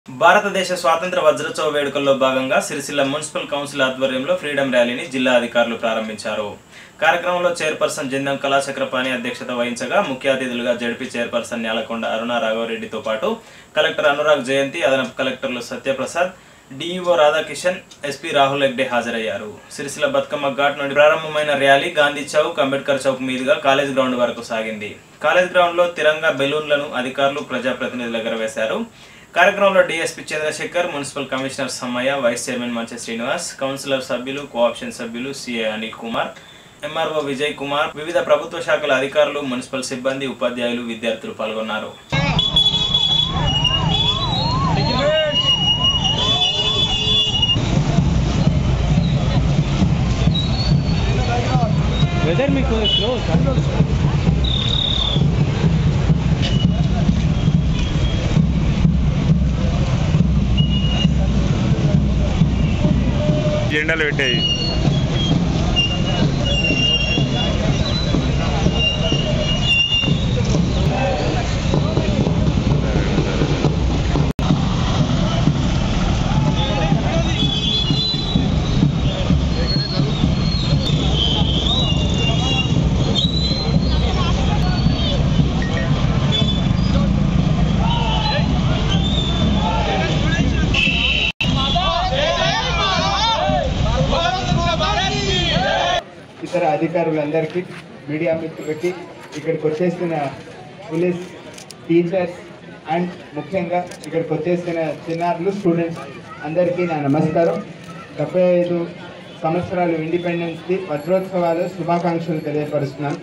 భారతదేశ స్వాతంత్ర వజ్రోత్సవ వేడుకల్లో భాగంగా సిరిసిల్ల మున్సిపల్ కౌన్సిల్ ఆధ్వర్యంలో ఫ్రీడమ్ ర్యాలీని జిల్లా అధికారులు ప్రారంభించారు కార్యక్రమంలో చైర్పర్సన్ జిందం కళాచక్రపాణి అధ్యక్షత వహించగా ముఖ్య అతిథులుగా జడ్పీ చైర్పర్సన్ న్యాలకొండ అరుణ రాఘవరెడ్డితో పాటు కలెక్టర్ అనురాగ్ జయంతి అదనపు కలెక్టర్లు సత్యప్రసాద్ డిఈఓ రాధాకిషన్ ఎస్పీ రాహుల్ హెగ్డే హాజరయ్యారు సిరిసిల్ల బతుకమ్మ ఘాట్ నుండి ప్రారంభమైన ర్యాలీ గాంధీ చౌక్ అంబేద్కర్ చౌక్ మీదుగా కాలేజ్ గ్రౌండ్ వరకు సాగింది కాలేజ్ గ్రౌండ్ లో తిరంగా బెలూన్లను అధికారులు ప్రజాప్రతినిధులు ఎగరవేశారు కార్యక్రమంలో DSP Chandrashekar municipal commissioner Sammaiah vice chairman Manche Srinivas councillor సభ్యులు కోఆప్షన్ సభ్యులు సిఐ అనిల్ కుమార్ ఎంఆర్ఓ విజయ్ కుమార్ వివిధ ప్రభుత్వ శాఖల అధికారులు మున్సిపల్ సిబ్బంది ఉపాధ్యాయులు విద్యార్థులు పాల్గొన్నారు వెదర్ మీకు స్లో జెండాలు పెట్టాయి ఇతర అధికారులందరికీ మీడియా మిత్రులకి ఇక్కడికి వచ్చేసిన పోలీస్ టీచర్స్ అండ్ ముఖ్యంగా ఇక్కడికి వచ్చేసిన చిన్నారులు స్టూడెంట్స్ అందరికీ నా నమస్కారం డెబ్బై ఐదు సంవత్సరాలు ఇండిపెండెన్స్కి వజ్రోత్సవాలు శుభాకాంక్షలు తెలియపరుస్తున్నాను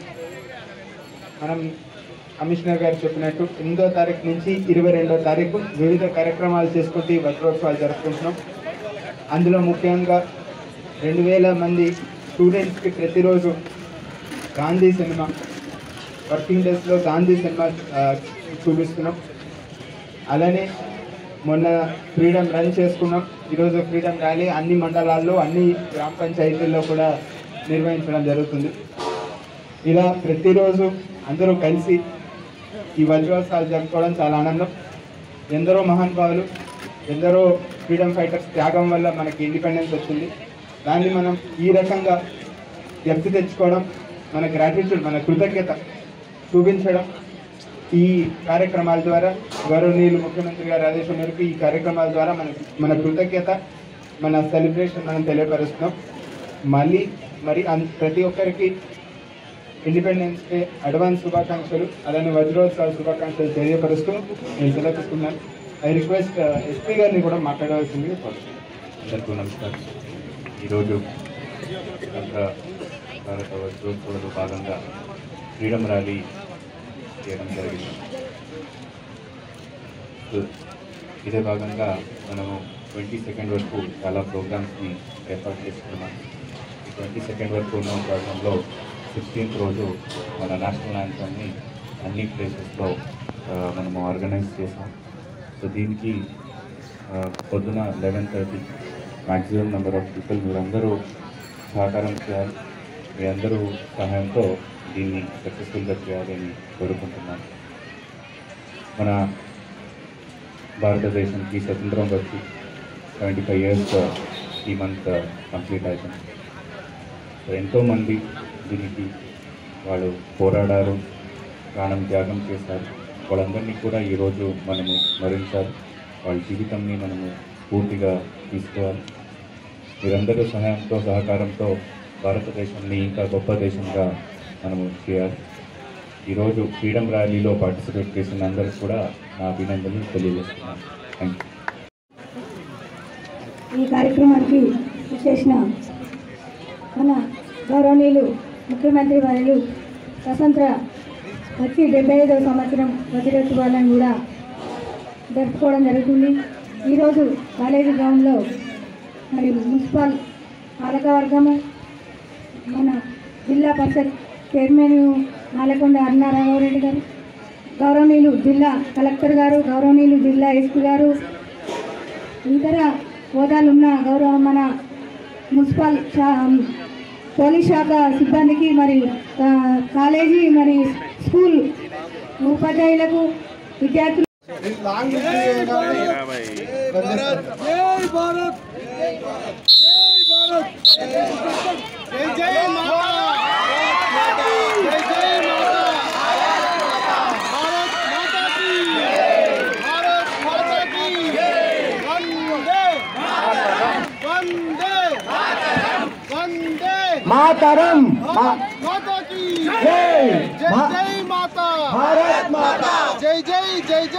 మనం కమిషనర్ గారు చెప్పినట్టు ఎనిమిదో తారీఖు నుంచి ఇరవై రెండో తారీఖు వివిధ కార్యక్రమాలు చేసుకుంటూ ఈ వజ్రోత్సవాలు జరుపుకుంటున్నాం అందులో ముఖ్యంగా రెండు వేల మంది స్టూడెంట్స్కి ప్రతిరోజు గాంధీ సినిమా వర్కింగ్ డేస్లో గాంధీ సినిమా ఆ, చూపిస్తున్నాం అలానే మొన్న ఫ్రీడమ్ రన్ చేసుకున్నాం ఈరోజు ఫ్రీడమ్ ర్యాలీ అన్ని మండలాల్లో అన్ని గ్రామ పంచాయతీల్లో కూడా నిర్వహించడం జరుగుతుంది ఇలా ప్రతిరోజు అందరూ కలిసి ఈ వజ్రోత్సవాలు జరుపుకోవడం చాలా ఆనందం ఎందరో మహానుభావులు ఎందరో ఫ్రీడమ్ ఫైటర్స్ త్యాగం వల్ల మనకి ఇండిపెండెన్స్ వచ్చింది దాన్ని మనం ఈ రకంగా వ్యక్తి తెచ్చుకోవడం మన గ్రాటిట్యూడ్ మన కృతజ్ఞత చూపించడం ఈ కార్యక్రమాల ద్వారా గౌరవనీయులు ముఖ్యమంత్రి గారి ఆదేశం మేరకు ఈ కార్యక్రమాల ద్వారా మన మన కృతజ్ఞత మన సెలబ్రేషన్ మనం తెలియపరుస్తున్నాం మళ్ళీ మరి అన్- ప్రతి ఒక్కరికి ఇండిపెండెన్స్ డే అడ్వాన్స్ శుభాకాంక్షలు అలానే వజ్రోత్సవ శుభాకాంక్షలు తెలియపరుస్తూ నేను సెలవుస్తున్నాను ఐ రిక్వెస్ట్ ఎస్పీ గారిని కూడా మాట్లాడవలసింది అందరికీ నమస్కారం ఈరోజు స్వతంత్ర భారత వజ్రోత్సవంలో భాగంగా ఫ్రీడమ్ ర్యాలీ చేయడం జరిగింది సో, ఇదే భాగంగా మనము ట్వంటీ సెకండ్ వరకు చాలా ప్రోగ్రామ్స్ని ఏర్పాటు చేసుకున్నాం ఈ ట్వంటీ సెకండ్ వరకు ఉన్న భాగంలో సిక్స్టీన్త్ రోజు మన నేషనల్ యాంథమ్ని అన్ని ప్లేసెస్లో మనము ఆర్గనైజ్ చేసాం సో దీనికి ఆ, పొద్దున eleven thirty maximum number of people మీరందరూ సహకారం చేయాలి మీ అందరూ సహాయంతో దీన్ని సక్సెస్ఫుల్గా చేయాలని కోరుకుంటున్నాను మన భారతదేశానికి స్వతంత్రం వచ్చి సెవెంటీ ఫైవ్ ఇయర్స్ ఈ మంత్ కంప్లీట్ అవుతుంది సో ఎంతోమంది దీనికి వాళ్ళు పోరాడారు ప్రాణం త్యాగం చేశారు వాళ్ళందరినీ కూడా ఈరోజు మనము స్మరించాలి వాళ్ళ జీవితంని మనము పూర్తిగా తీసుకోవాలి మీరందరూ సహాయంతో సహకారంతో భారతదేశాన్ని ఇంకా గొప్ప దేశంగా మనము చేయాలి ఈరోజు ఫ్రీడమ్ ర్యాలీలో పార్టిసిపేట్ చేసిన అందరికీ కూడా నా అభినందనలు తెలియజేస్తున్నాను థ్యాంక్ యూ ఈ కార్యక్రమానికి చేసిన మన గౌరవనీయులు ముఖ్యమంత్రి వర్యులు స్వతంత్ర వచ్చి డెబ్బై ఐదవ సంవత్సరం వజ్రోత్సవాలను కూడా జరుపుకోవడం జరుగుతుంది ఈరోజు కాలేజీ గ్రౌండ్లో మరి మున్సిపల్ పాలకవర్గము మన జిల్లా పరిషత్ చైర్మన్ నాలకొండ అరుణ రాఘవరెడ్డి గారు గౌరవనీయులు జిల్లా కలెక్టర్ గారు గౌరవనీయులు జిల్లా ఎస్పీ గారు ఇతర హోదాలు ఉన్న గౌరవ మన మున్సిపల్ శా పోలీస్ శాఖ సిబ్బందికి మరి ఆ, కాలేజీ మరి స్కూల్ ఉపాధ్యాయులకు విద్యార్థులు లాంగ్ మాతరం జై జై జై మాతా భారత్ మాతా జై జై జై జై